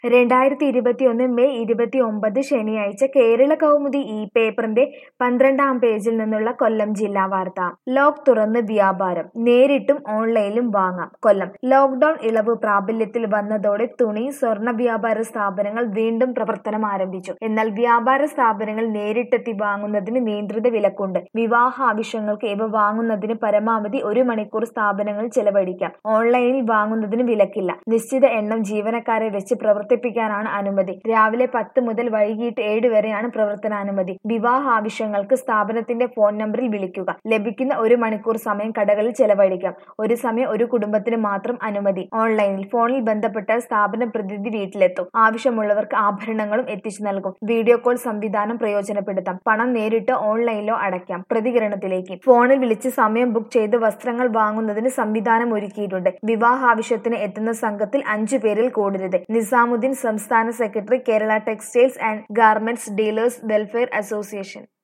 രണ്ടായിരത്തി ഇരുപത്തിയൊന്ന് മെയ് ഇരുപത്തി ഒമ്പത് ശനിയാഴ്ച കേരള കൗമുദി ഈ പേപ്പറിന്റെ പന്ത്രണ്ടാം പേജിൽ നിന്നുള്ള കൊല്ലം ജില്ലാ വാർത്ത ലോക്ക് തുറന്ന് വ്യാപാരം നേരിട്ടും ഓൺലൈനിലും വാങ്ങാം കൊല്ലം ലോക്ഡൌൺ ഇളവ് പ്രാബല്യത്തിൽ വന്നതോടെ തുണി സ്വർണ്ണ വ്യാപാര സ്ഥാപനങ്ങൾ വീണ്ടും പ്രവർത്തനം ആരംഭിച്ചു എന്നാൽ വ്യാപാര സ്ഥാപനങ്ങൾ നേരിട്ടെത്തി വാങ്ങുന്നതിന് നിയന്ത്രിത വിലക്കുണ്ട് വിവാഹ ആവശ്യങ്ങൾക്ക് ഇവ വാങ്ങുന്നതിന് പരമാവധി ഒരു മണിക്കൂർ സ്ഥാപനങ്ങളിൽ ചെലവഴിക്കാം ഓൺലൈനിൽ വാങ്ങുന്നതിന് വിലക്കില്ല നിശ്ചിത എണ്ണം ജീവനക്കാരെ വെച്ച് പ്രവർത്തിപ്പിക്കാനാണ് അനുമതി രാവിലെ പത്ത് മുതൽ വൈകിട്ട് ഏഴ് വരെയാണ് പ്രവർത്തനാനുമതി വിവാഹ ആവശ്യങ്ങൾക്ക് സ്ഥാപനത്തിന്റെ ഫോൺ നമ്പറിൽ വിളിക്കുക ലഭിക്കുന്ന ഒരു മണിക്കൂർ സമയം കടകളിൽ ചെലവഴിക്കാം ഒരു സമയം ഒരു കുടുംബത്തിന് മാത്രം അനുമതി ഓൺലൈനിൽ ഫോണിൽ ബന്ധപ്പെട്ടാൽ സ്ഥാപന പ്രതിനിധി വീട്ടിലെത്തും ആവശ്യമുള്ളവർക്ക് ആഭരണങ്ങളും എത്തിച്ചു നൽകും വീഡിയോ കോൾ സംവിധാനം പ്രയോജനപ്പെടുത്താം പണം നേരിട്ട് ഓൺലൈനിലോ അടയ്ക്കാം പ്രതികരണത്തിലേക്ക് ഫോണിൽ വിളിച്ച് സമയം ബുക്ക് ചെയ്ത് വസ്ത്രങ്ങൾ വാങ്ങുന്നതിന് സംവിധാനം ഒരുക്കിയിട്ടുണ്ട് വിവാഹ ആവശ്യത്തിന് എത്തുന്ന സംഘത്തിൽ അഞ്ചു പേരിൽ കൂടരുത് നിസാമുദ്ദീൻ സംസ്ഥാന secretary Kerala textiles and garments dealers welfare association